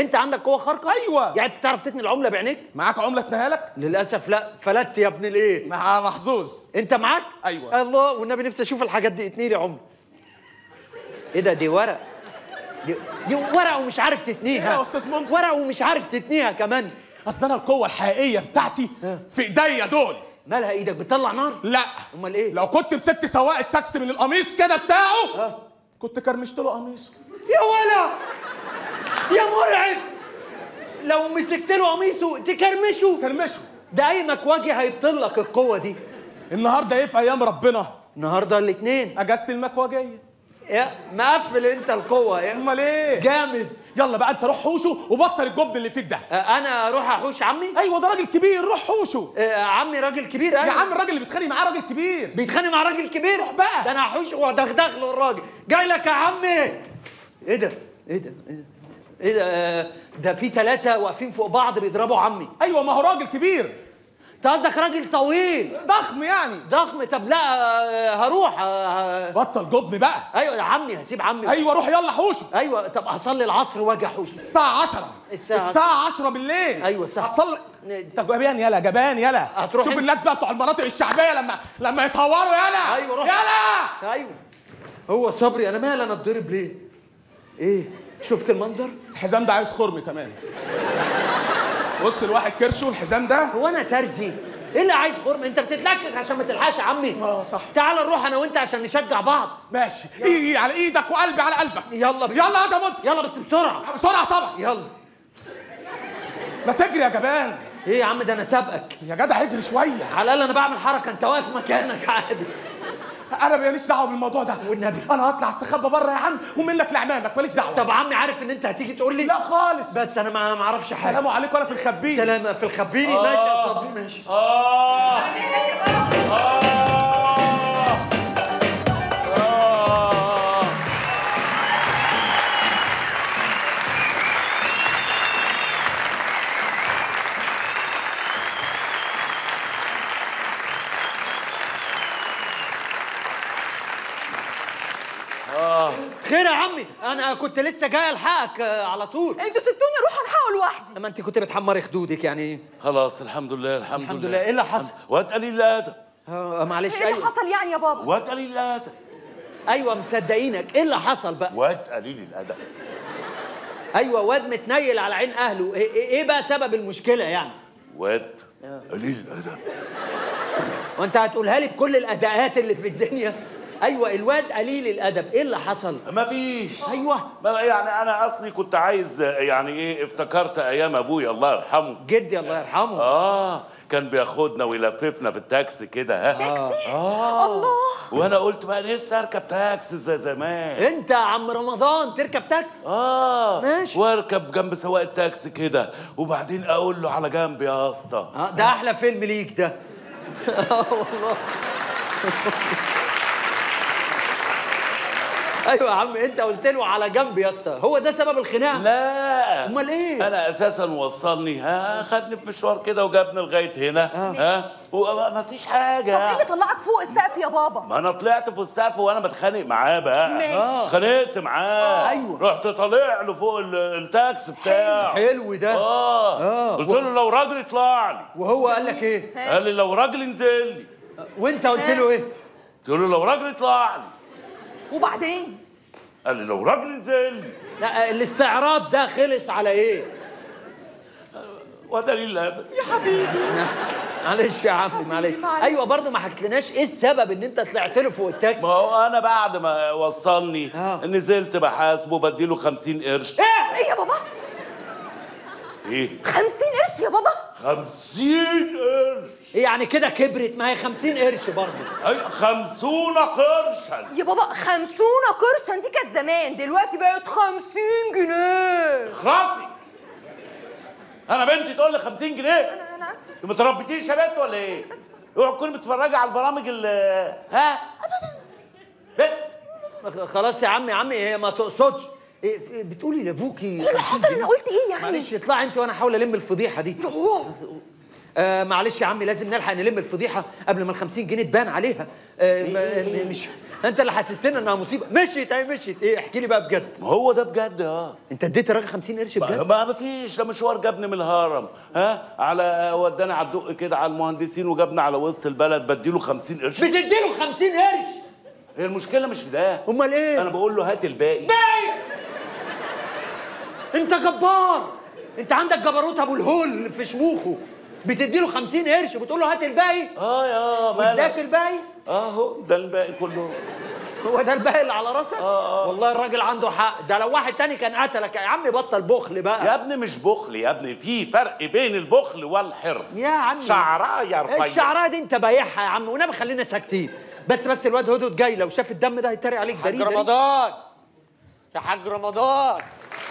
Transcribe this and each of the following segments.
انت عندك قوه خارقه أيوة. يعني انت تعرف تتني العمله بعينيك معاك عمله اتنيها لك للاسف لا فلت يا ابن الايه مع محظوظ انت معاك أيوة. الله والنبي نفسي اشوف الحاجات دي اتني لي عمله ايه ده دي ورق دي, دي ورق ومش عارف تتنيها إيه يا أستاذ منصف؟ ورق ومش عارف تتنيها كمان اصل انا القوه الحقيقيه بتاعتي في ايديا دول مالها ايدك بتطلع نار لا امال ايه لو كنت مسكت سواق التاكسي من القميص كده بتاعه كنت كرمشت له قميصه يا ولا يا مرعب لو مسكت له قميصه تكرمشه كرمشه ده اي مكواجي هيبطل لك القوه دي النهارده ايه في ايام ربنا النهارده الاثنين اجازه المكواجيه يا مقفل انت القوه يا امال ايه جامد يلا بقى انت روح حوشه وبطل الجبن اللي فيك ده آه، انا اروح احوش عمي ايوه ده راجل كبير روح حوشه آه، عمي راجل كبير يا أيوة. عم الراجل اللي بيتخانق معاه راجل كبير بيتخانق مع راجل كبير روح بقى. ده انا هحوش وادغدغ له الراجل جاي لك يا عمي ايه ده ايه ده ايه ده ايه ده آه، ده في ثلاثه واقفين فوق بعض بيضربوا عمي ايوه ما هو راجل كبير انت قصدك راجل طويل ضخم يعني ضخم طب لا آه، هروح آه، آه، بطل جبن بقى ايوه يا عمي هسيب عمي ايوه روح يلا حوشه ايوه طب هصلي العصر واجي احوش الساعة 10 الساعة الساعة 10 بالليل أيوة، الساعة- هتصلي انت جبان يلا جبان يلا هتروح شوف انت؟ الناس بقى بتوع المناطق الشعبية لما لما يتهوروا يلا ايوه روح يلا ايوه هو صبري انا مال انا اتضرب ليه ايه شفت المنظر الحزام ده عايز خرم كمان بص الواحد كرشه الحزام ده هو انا ترزي ايه اللي عايز خرم انت بتتلكك عشان ما تلحقش يا عمي اه صح تعال نروح انا وانت عشان نشجع بعض ماشي ايدي على ايدك وقلبي على قلبك يلا بينا يلا يا ده مد يلا بس بسرعه بسرعة طبعا يلا ما تجري يا جبان ايه يا عم ده انا سابقك يا جدع اجري شوية على الاقل انا بعمل حركه انت واقف مكانك عادي انا ماليش دعوة بالموضوع ده والنبي. انا هطلع استخبى بره يا عم ومنك لعمامك ماليش دعوة طب عمي عارف ان انت هتيجي تقول لي لا خالص بس انا ما ما اعرفش حاجه سلام عليكم انا في الخبيل سلام في الخبيني ماشي يا صبري ماشي آه آه آه خير يا عمي انا كنت لسه جاي الحقك آه، على طول انتوا سبتوني اروح الحقه لوحدي لما انت كنت بتحمري خدودك يعني ايه خلاص الحمد لله الحمد, الحمد لله لله ايه اللي حصل واد قليل الادب آه معلش ايه اللي ايوه حصل يعني يا بابا واد قليل الادب ايوه مصدقينك ايه اللي حصل بقى واد قليل الادب ايوه واد متنيل على عين اهله ايه, إيه إيه بقى سبب المشكله يعني واد قليل الادب وانت هتقولها لي بكل الاداءات اللي في الدنيا ايوه الواد قليل الادب ايه اللي حصل ما فيش ايوه ما يعني انا اصلي كنت عايز يعني ايه افتكرت ايام ابويا الله يرحمه جدي الله يرحمه اه كان بياخدنا ويلففنا في التاكسي كده ها اه الله وانا قلت بقى نفسي اركب تاكسي زي زمان انت يا عم رمضان تركب تاكسي اه ماشي. واركب جنب سواق التاكسي كده وبعدين اقول له على جنب يا اسطى اه ده احلى فيلم ليك ده اه والله ايوه يا عم انت قلت له على جنب يا اسطى هو ده سبب الخناقه لا امال ايه انا اساسا وصلني ها خدني في مشوار كده وجابني لغايه هنا ها وما فيش طب ايه حاجه اللي طلعك فوق السقف يا بابا ما انا طلعت في السقف وانا بتخانق معاه بقى ماشي. آه. اتخانقت معاه أيوة. رحت طالع له فوق ال- التاكسي بتاعه حلو ده اه, آه. قلت له لو راجل يطلع لي وهو قال لك ايه قال لي لو راجل انزل لي وانت قلت له ايه قلت له لو راجل يطلع لي وبعدين قال لي لو راجل انزل لي لا الاستعراض ده خلص على ايه وده الادب معلش يا عم معلش معلش. ايوه برضه ما حكيتلناش ايه السبب ان انت طلعت له فوق ما التاكسي هو انا بعد ما وصلني آه. نزلت بحاسبه بديله 50 قرش ايه ايه يا بابا ايه 50 قرش يا بابا 50 قرش إيه يعني كده كبرت ما هي 50 قرش برضه اي 50 قرشا يا بابا 50 قرشا دي كانت زمان دلوقتي بقت 50 جنيه خلاصي انا بنتي تقول لي 50 جنيه انا انا اسفه انت ما تربيتيش يا بنت ولا ايه؟ اوعى تكوني بتتفرجي على البرامج ال ها؟ بنت خلاص يا عم يا عم هي ما تقصدش إيه في- بتقولي لابوكي ايه اللي 50 حصل جنيه؟ انا قلت ايه يعني معلش اطلعي انت وانا احاول الم الفضيحه دي يوه. آه معلش يا عمي لازم نلحق نلم الفضيحه قبل ما ال 50 جنيه تبان عليها آه ما- م- مش انت اللي حسستنا انها مصيبه مشيت اهي مشيت ايه احكي لي بقى بجد ما هو ده بجد اه انت اديت الراجل 50 قرش ما بجد ما فيش ده مشوار جابني من الهرم ها على وداني على الدق كده على المهندسين وجابني على وسط البلد بديله 50 قرش بتديله 50 قرش هي المشكله مش في ده امال ايه انا بقول له هات الباقي باي انت جبار انت عندك جبروت ابو الهول في شموخه بتديله 50 قرش بتقول له هات الباقي اه يا اداك مالك الباقي اهو ده الباقي كله هو ده الباقي اللي على راسك آه، آه. والله الراجل عنده حق ده لو واحد تاني كان قتلك يا عم بطل بخل بقى يا ابني مش بخل يا ابني في فرق بين البخل والحرص يا عم شعرايه رفيع الشعرايه دي انت بايعها يا عم ونبي خلينا ساكتين بس بس الواد هدود جاي لو شاف الدم ده هيتريق عليك حاج دريد رمضان يا حاج رمضان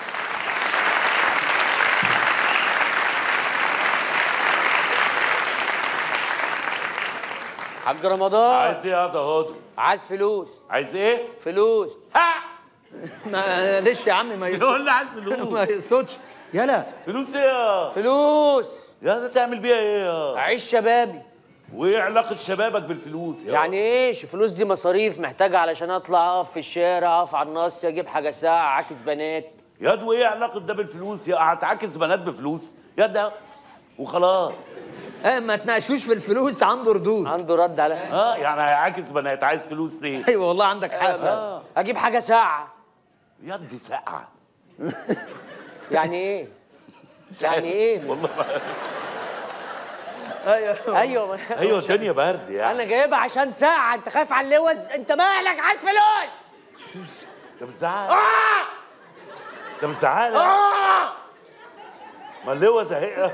حاج رمضان عايز ايه يا ده هدو عايز فلوس عايز ايه فلوس ها معلش يا عم ما يقول يقصدش لي عايز ما فلوس يقصدش يلا فلوس ايه يا فلوس يا ده تعمل بيها ايه يا اعيش شبابي وايه علاقه شبابك بالفلوس يا يعني ايش الفلوس دي مصاريف محتاجة علشان اطلع اقف في الشارع اقف على الناصية اجيب حاجة ساعة عاكس بنات يا ده وايه علاقه ده بالفلوس يا هتعاكس بنات بفلوس يا ده وخلاص اه ما تناقشوش في الفلوس عنده ردود عنده رد على اه يعني هيعاكس بنات عايز فلوس ليه ايوه والله عندك حق فعلا. اجيب حاجة ساعة يا دي ساقعه يعني ايه يعني ايه والله ما- ايوه ايوه ما- ايوه الدنيا برد يعني انا جايبها عشان ساعة انت خايف على اللوز انت مالك عايز فلوس انت بتزعل آه! انت بتزعل آه! ما اللوز اهي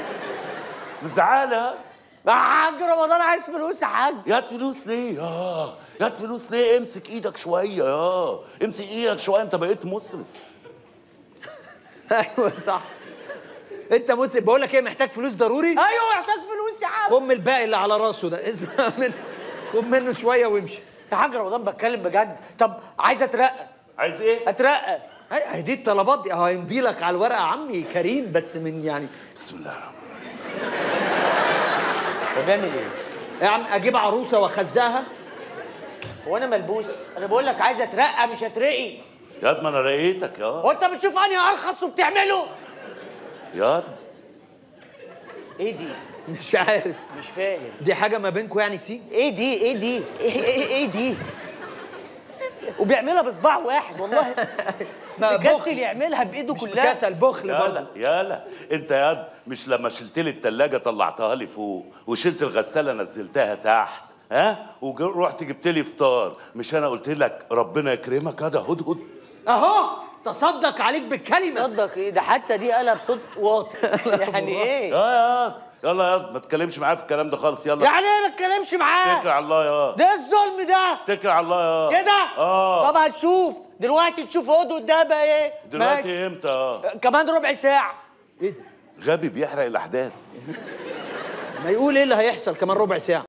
بتزعل يا حاج رمضان عايز فلوس يا حاج يا فلوس ليه يا يا فلوس ليه امسك ايدك شويه يا امسك ايدك شويه انت بقيت مسرف ايوه صح انت مسلم بقول لك ايه محتاج فلوس ضروري ايوه محتاج فلوس يا عم خم الباقي اللي على راسه ده اسمع من خد منه شويه وامشي يا حاج رمضان بتكلم بجد طب عايز اترقى عايز ايه اترقى هي هي دي الطلبات دي اهو هيمضي لك على الورقه عمي كريم بس من يعني بسم الله الرحمن بتعمل ايه يا عم اجيب عروسه واخزقها هو انا ملبوس انا بقول لك عايز اترقى مش اترقي ياد ما انا رقيتك يا هو انت بتشوف انهي ارخص وبتعمله ياد ايه دي مش عارف مش فاهم دي حاجه ما بينكم يعني سي ايه دي ايه دي ايه, إيه, إيه دي وبيعملها بصباع واحد والله ما مكسل بخل. يعملها بايده مش كلها كسل بخل يالا برضه يالا انت ياد مش لما شلت لي التلاجة طلعتها لي فوق وشلت الغسالة نزلتها تحت ها ورحت جبت لي فطار مش انا قلت لك ربنا يكرمك هذا هدهد اهو تصدق عليك بالكلمه تصدق ايه ده حتى دي قلب صوت واطي يعني يا ايه ياد يلا ياد ما تتكلمش معايا في الكلام ده خالص يلا يعني ايه ما اتكلمش اتكل معاه على الله يا ده الظلم ده اتكل على الله يا كده اه طب هتشوف دلوقتي تشوف هدهد ده بقى ايه ماشي. دلوقتي امتى اه كمان ربع ساعة ايه ده غبي بيحرق الاحداث ما يقول ايه اللي هيحصل كمان ربع ساعه